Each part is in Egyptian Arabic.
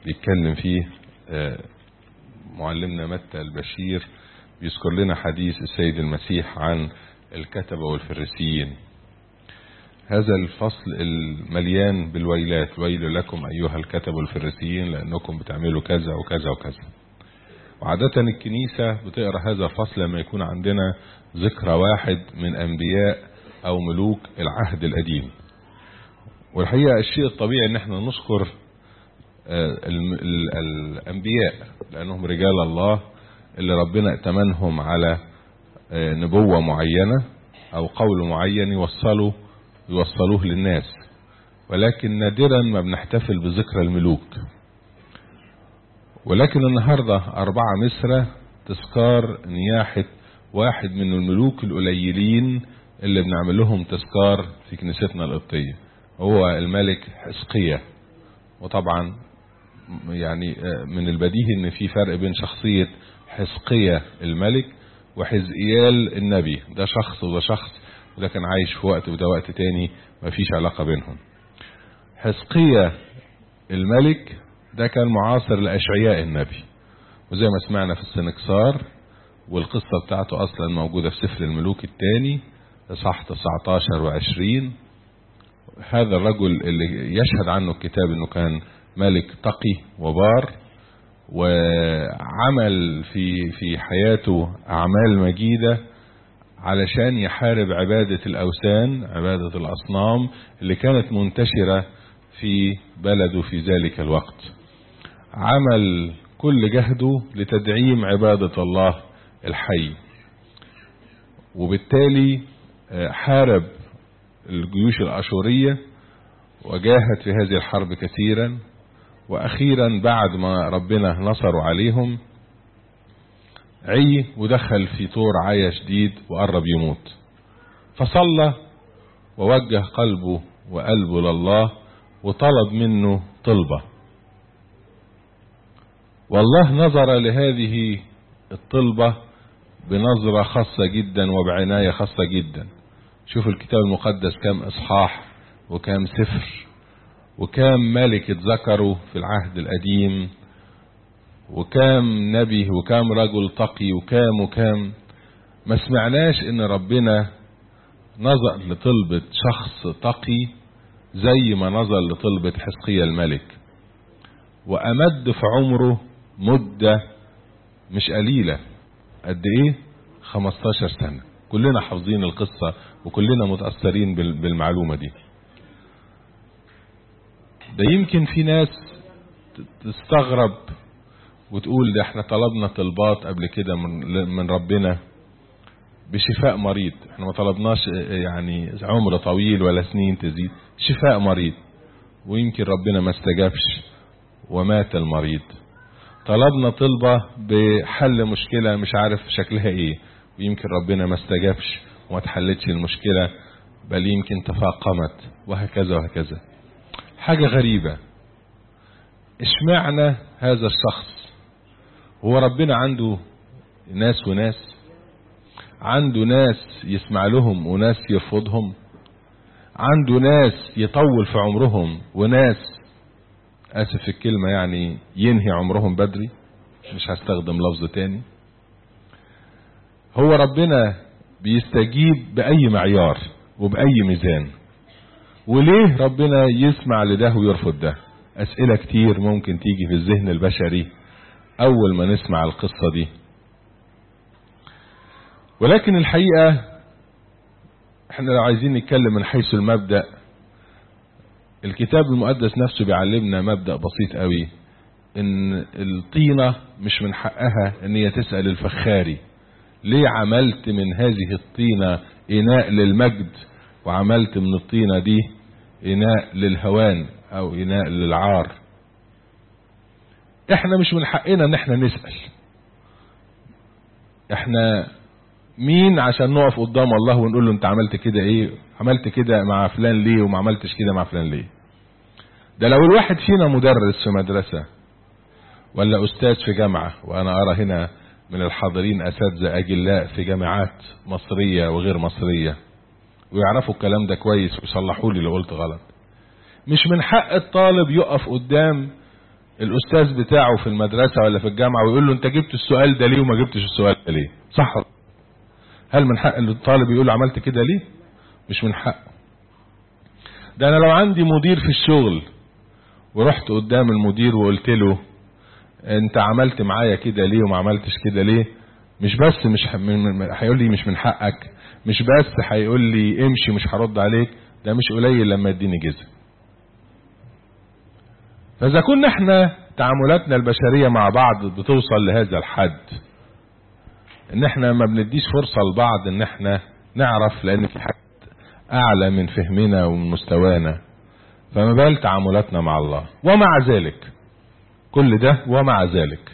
بيتكلم فيه معلمنا متى البشير بيذكر لنا حديث السيد المسيح عن الكتبة والفريسيين هذا الفصل المليان بالويلات ويل لكم أيها الكتب والفريسيين لأنكم بتعملوا كذا وكذا وكذا وعادة الكنيسة بتقرأ هذا الفصل لما يكون عندنا ذكرى واحد من أنبياء أو ملوك العهد القديم والحقيقة الشيء الطبيعي ان احنا نذكر الأنبياء لأنهم رجال الله اللي ربنا ائتمنهم على نبوة معينة أو قول معين يوصلوا يوصلوه للناس ولكن نادرا ما بنحتفل بذكرى الملوك ولكن النهاردة أربعة مصر تذكار نياحة واحد من الملوك القليلين اللي بنعمل لهم تذكار في كنيستنا القبطية هو الملك حزقية وطبعا يعني من البديهي ان في فرق بين شخصية حزقية الملك وحزقيال النبي ده شخص وده شخص وده كان عايش في وقت وده وقت تاني ما فيش علاقة بينهم حزقية الملك ده كان معاصر لأشعياء النبي وزي ما سمعنا في السنكسار والقصة بتاعته أصلا موجودة في سفر الملوك الثاني صح 19 و20 هذا الرجل اللي يشهد عنه الكتاب انه كان ملك تقي وبار وعمل في في حياته اعمال مجيده علشان يحارب عباده الاوثان عباده الاصنام اللي كانت منتشره في بلده في ذلك الوقت عمل كل جهده لتدعيم عباده الله الحي وبالتالي حارب الجيوش الأشورية وجاهد في هذه الحرب كثيرا وأخيرا بعد ما ربنا نصروا عليهم عي ودخل في طور عيا شديد وقرب يموت فصلى ووجه قلبه وقلبه لله وطلب منه طلبة والله نظر لهذه الطلبة بنظرة خاصة جدا وبعناية خاصة جدا شوف الكتاب المقدس كام اصحاح وكام سفر وكام ملك اتذكروا في العهد القديم وكام نبي وكام رجل تقي وكام وكام ما سمعناش ان ربنا نظر لطلبة شخص تقي زي ما نظر لطلبة حزقية الملك وامد في عمره مدة مش قليلة قد ايه 15 سنة كلنا حافظين القصة وكلنا متأثرين بالمعلومة دي ده يمكن في ناس تستغرب وتقول ده احنا طلبنا طلبات قبل كده من, من ربنا بشفاء مريض احنا ما طلبناش يعني عمر طويل ولا سنين تزيد شفاء مريض ويمكن ربنا ما استجابش ومات المريض طلبنا طلبة بحل مشكلة مش عارف شكلها ايه ويمكن ربنا ما استجابش وما تحلتش المشكلة بل يمكن تفاقمت وهكذا وهكذا حاجة غريبة اشمعنى هذا الشخص هو ربنا عنده ناس وناس عنده ناس يسمع لهم وناس يرفضهم عنده ناس يطول في عمرهم وناس اسف في الكلمة يعني ينهي عمرهم بدري مش هستخدم لفظ تاني هو ربنا بيستجيب بأي معيار وبأي ميزان وليه ربنا يسمع لده ويرفض ده أسئلة كتير ممكن تيجي في الذهن البشري أول ما نسمع القصة دي ولكن الحقيقة احنا لو عايزين نتكلم من حيث المبدأ الكتاب المقدس نفسه بيعلمنا مبدأ بسيط قوي ان الطينة مش من حقها ان هي تسأل الفخاري ليه عملت من هذه الطينة إناء للمجد وعملت من الطينة دي إناء للهوان أو إناء للعار احنا مش من حقنا ان احنا نسأل احنا مين عشان نقف قدام الله ونقول له انت عملت كده ايه عملت كده مع فلان ليه وما عملتش كده مع فلان ليه ده لو الواحد فينا مدرس في مدرسة ولا استاذ في جامعة وانا ارى هنا من الحاضرين اساتذه اجلاء في جامعات مصريه وغير مصريه ويعرفوا الكلام ده كويس ويصلحوا لي لو قلت غلط مش من حق الطالب يقف قدام الاستاذ بتاعه في المدرسة ولا في الجامعة ويقول له انت جبت السؤال ده ليه وما جبتش السؤال ده ليه صح هل من حق الطالب يقول له عملت كده ليه مش من حقه ده انا لو عندي مدير في الشغل ورحت قدام المدير وقلت له انت عملت معايا كده ليه وما عملتش كده ليه مش بس مش هيقول لي مش من حقك مش بس هيقول لي امشي مش هرد عليك ده مش قليل لما يديني جزء فاذا كنا احنا تعاملاتنا البشريه مع بعض بتوصل لهذا الحد ان احنا ما بنديش فرصه لبعض ان احنا نعرف لان في حد اعلى من فهمنا ومن مستوانا فما بال تعاملاتنا مع الله ومع ذلك كل ده ومع ذلك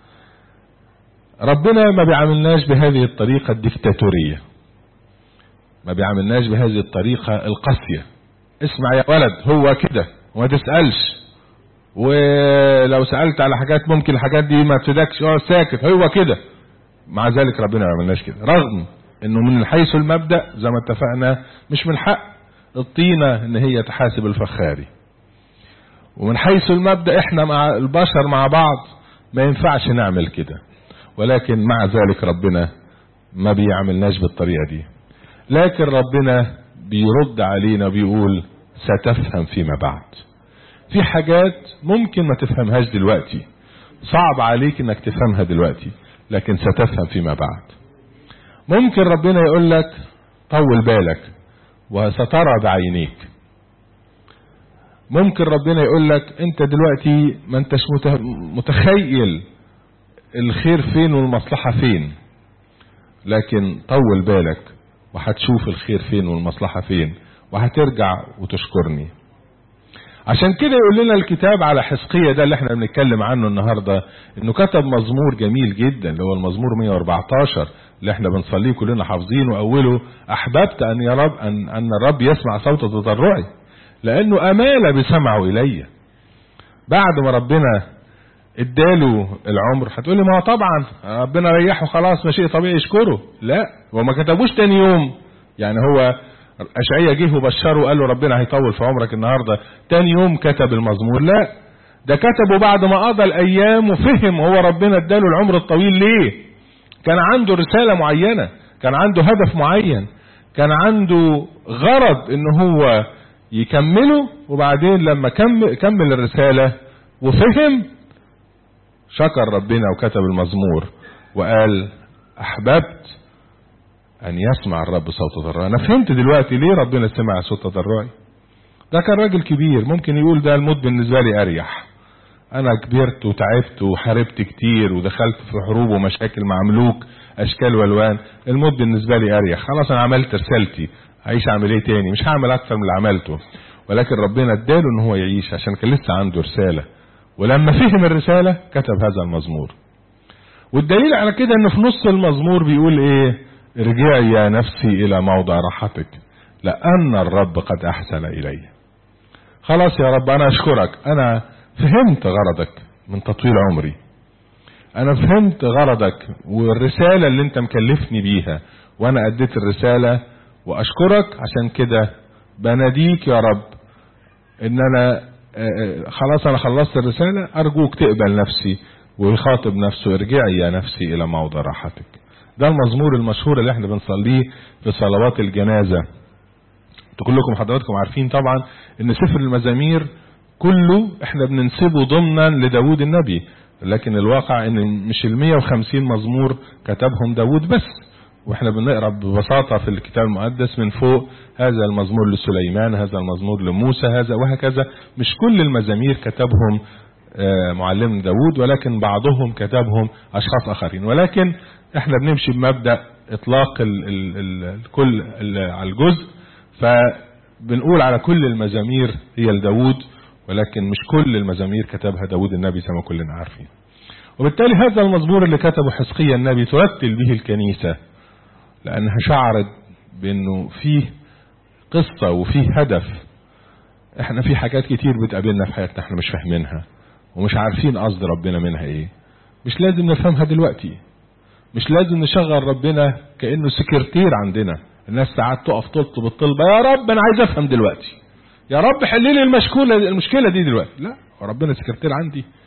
ربنا ما بيعاملناش بهذه الطريقة الدكتاتورية ما بيعاملناش بهذه الطريقة القاسية اسمع يا ولد هو كده وما تسألش ولو سألت على حاجات ممكن الحاجات دي ما تفيدكش اه ساكت هو كده مع ذلك ربنا ما يعملناش كده رغم انه من حيث المبدأ زي ما اتفقنا مش من حق الطينة ان هي تحاسب الفخاري ومن حيث المبدأ احنا مع البشر مع بعض ما ينفعش نعمل كده ولكن مع ذلك ربنا ما بيعملناش بالطريقة دي لكن ربنا بيرد علينا بيقول ستفهم فيما بعد في حاجات ممكن ما تفهمهاش دلوقتي صعب عليك انك تفهمها دلوقتي لكن ستفهم فيما بعد ممكن ربنا يقول لك طول بالك وسترى بعينيك ممكن ربنا يقول لك انت دلوقتي ما انتش متخيل الخير فين والمصلحة فين لكن طول بالك وهتشوف الخير فين والمصلحة فين وهترجع وتشكرني عشان كده يقول لنا الكتاب على حسقية ده اللي احنا بنتكلم عنه النهاردة انه كتب مزمور جميل جدا اللي هو المزمور 114 اللي احنا بنصليه كلنا حافظينه واوله احببت ان يا رب ان, أن الرب يسمع صوت تضرعي لانه امال بسمعه الي بعد ما ربنا اداله العمر هتقول لي ما هو طبعا ربنا ريحه خلاص ما شيء طبيعي يشكره لا هو ما كتبوش تاني يوم يعني هو اشعيا جه وبشره وقال له ربنا هيطول في عمرك النهارده تاني يوم كتب المزمور لا ده كتبه بعد ما قضى الايام وفهم هو ربنا اداله العمر الطويل ليه كان عنده رساله معينه كان عنده هدف معين كان عنده غرض ان هو يكمله وبعدين لما كمل, كمل الرساله وفهم شكر ربنا وكتب المزمور وقال احببت ان يسمع الرب صوت ضرعي انا فهمت دلوقتي ليه ربنا سمع صوت ضرعي ده كان راجل كبير ممكن يقول ده الموت بالنسبه لي اريح انا كبرت وتعبت وحاربت كتير ودخلت في حروب ومشاكل مع ملوك اشكال والوان الموت بالنسبه لي اريح خلاص انا عملت رسالتي هعيش اعمل ايه تاني مش هعمل اكتر من اللي عملته ولكن ربنا اداله ان هو يعيش عشان كان لسه عنده رساله ولما فهم الرساله كتب هذا المزمور والدليل على كده انه في نص المزمور بيقول ايه ارجعي يا نفسي الى موضع راحتك لان الرب قد احسن الي خلاص يا رب انا اشكرك انا فهمت غرضك من تطويل عمري انا فهمت غرضك والرسالة اللي انت مكلفني بيها وانا اديت الرسالة واشكرك عشان كده بناديك يا رب ان انا خلاص انا خلصت الرسالة ارجوك تقبل نفسي ويخاطب نفسه ارجعي يا نفسي الى موضع راحتك ده المزمور المشهور اللي احنا بنصليه في صلوات الجنازة كلكم حضراتكم عارفين طبعا ان سفر المزامير كله احنا بننسبه ضمنا لداود النبي لكن الواقع ان مش ال 150 مزمور كتبهم داود بس واحنا بنقرا ببساطه في الكتاب المقدس من فوق هذا المزمور لسليمان هذا المزمور لموسى هذا وهكذا مش كل المزامير كتبهم معلم داود ولكن بعضهم كتبهم اشخاص اخرين ولكن احنا بنمشي بمبدا اطلاق ال ال ال الكل على الجزء فبنقول على كل المزامير هي لداود ولكن مش كل المزامير كتبها داود النبي زي ما كلنا عارفين وبالتالي هذا المزمور اللي كتبه حزقيا النبي ترتل به الكنيسة لأنها شعرت بأنه فيه قصة وفيه هدف احنا في حاجات كتير بتقابلنا في حياتنا احنا مش فاهمينها ومش عارفين قصد ربنا منها ايه مش لازم نفهمها دلوقتي مش لازم نشغل ربنا كأنه سكرتير عندنا الناس ساعات تقف تطلب الطلبة يا رب انا عايز افهم دلوقتي يا رب حل لي المشكلة المشكلة دي دلوقتي لا ربنا سكرتير عندي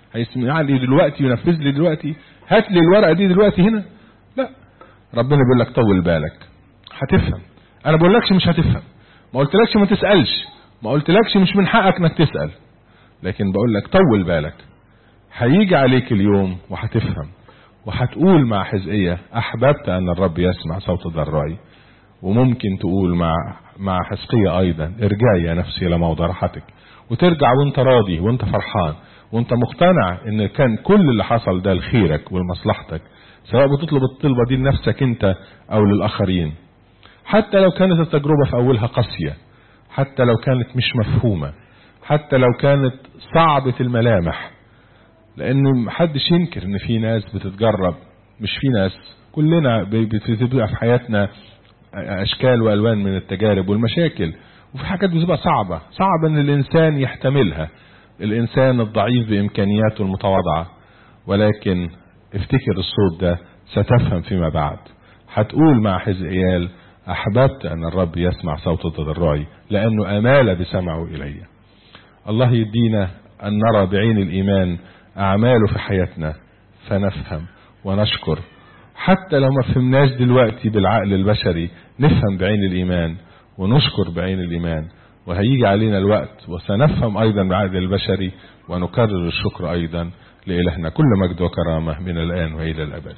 هيسمع لي دلوقتي وينفذ لي دلوقتي هات لي الورقه دي دلوقتي هنا لا ربنا بيقول لك طول بالك هتفهم انا بقول لكش مش هتفهم ما قلتلكش ما تسالش ما قلتلكش مش من حقك انك تسال لكن بقول لك طول بالك هيجي عليك اليوم وهتفهم وهتقول مع حزقية أحببت أن الرب يسمع صوت ضرعي وممكن تقول مع مع حزقية أيضا ارجعي يا نفسي إلى موضع راحتك وترجع وانت راضي وانت فرحان وانت مقتنع ان كان كل اللي حصل ده لخيرك ولمصلحتك سواء بتطلب الطلبة دي لنفسك انت او للآخرين حتى لو كانت التجربة في أولها قاسية حتى لو كانت مش مفهومة حتى لو كانت صعبة الملامح لان محدش ينكر ان في ناس بتتجرب مش في ناس كلنا بتبقى في حياتنا اشكال والوان من التجارب والمشاكل وفي حاجات بتبقى صعبة صعب ان الانسان يحتملها الانسان الضعيف بامكانياته المتواضعة ولكن افتكر الصوت ده ستفهم فيما بعد هتقول مع حزقيال احببت ان الرب يسمع صوت تضرعي لانه امال بسمعه الي الله يدينا ان نرى بعين الايمان أعماله في حياتنا فنفهم ونشكر حتى لو ما فهمناش دلوقتي بالعقل البشري نفهم بعين الإيمان ونشكر بعين الإيمان وهيجي علينا الوقت وسنفهم أيضا بعقل البشري ونكرر الشكر أيضا لإلهنا كل مجد وكرامة من الآن وإلى الأبد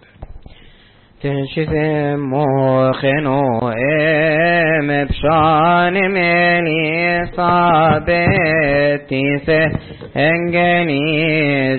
تنشثم موخنو ام بشان مني صابتي سهنجني